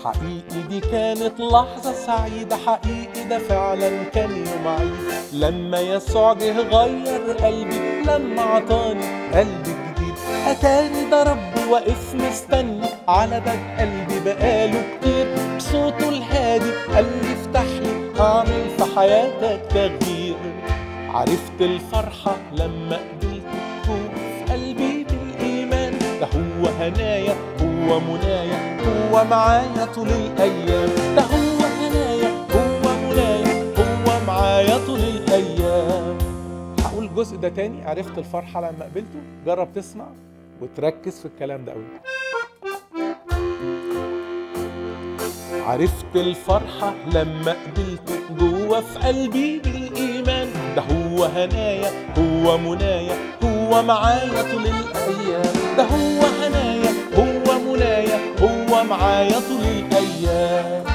حقيقي دي كانت لحظة سعيدة حقيقي ده فعلا كان يوم عيد لما يسوع جه غير قلبي لما عطاني قلب جديد أتاني ده ربي واقف مستني على باب قلبي بقاله كتير بصوته الهادي قال لي افتح لي هعمل في حياتك تغيير عرفت الفرحة لما قبلت هو في قلبي بالإيمان ده هو هنايا هو منايا هو معايا طول الأيام ده هو هنايا هو منايا هو معايا طول الأيام هقول الجزء ده تاني عرفت الفرحة لما قبلته جرب تسمع وتركز في الكلام ده قوي عرفت الفرحة لما قبلته جوه في قلبي بالإيمان ده هو هنايا هو منايا هو معايا طول الأيام ده هو هنايا هو منايا هو معايا طول الأيام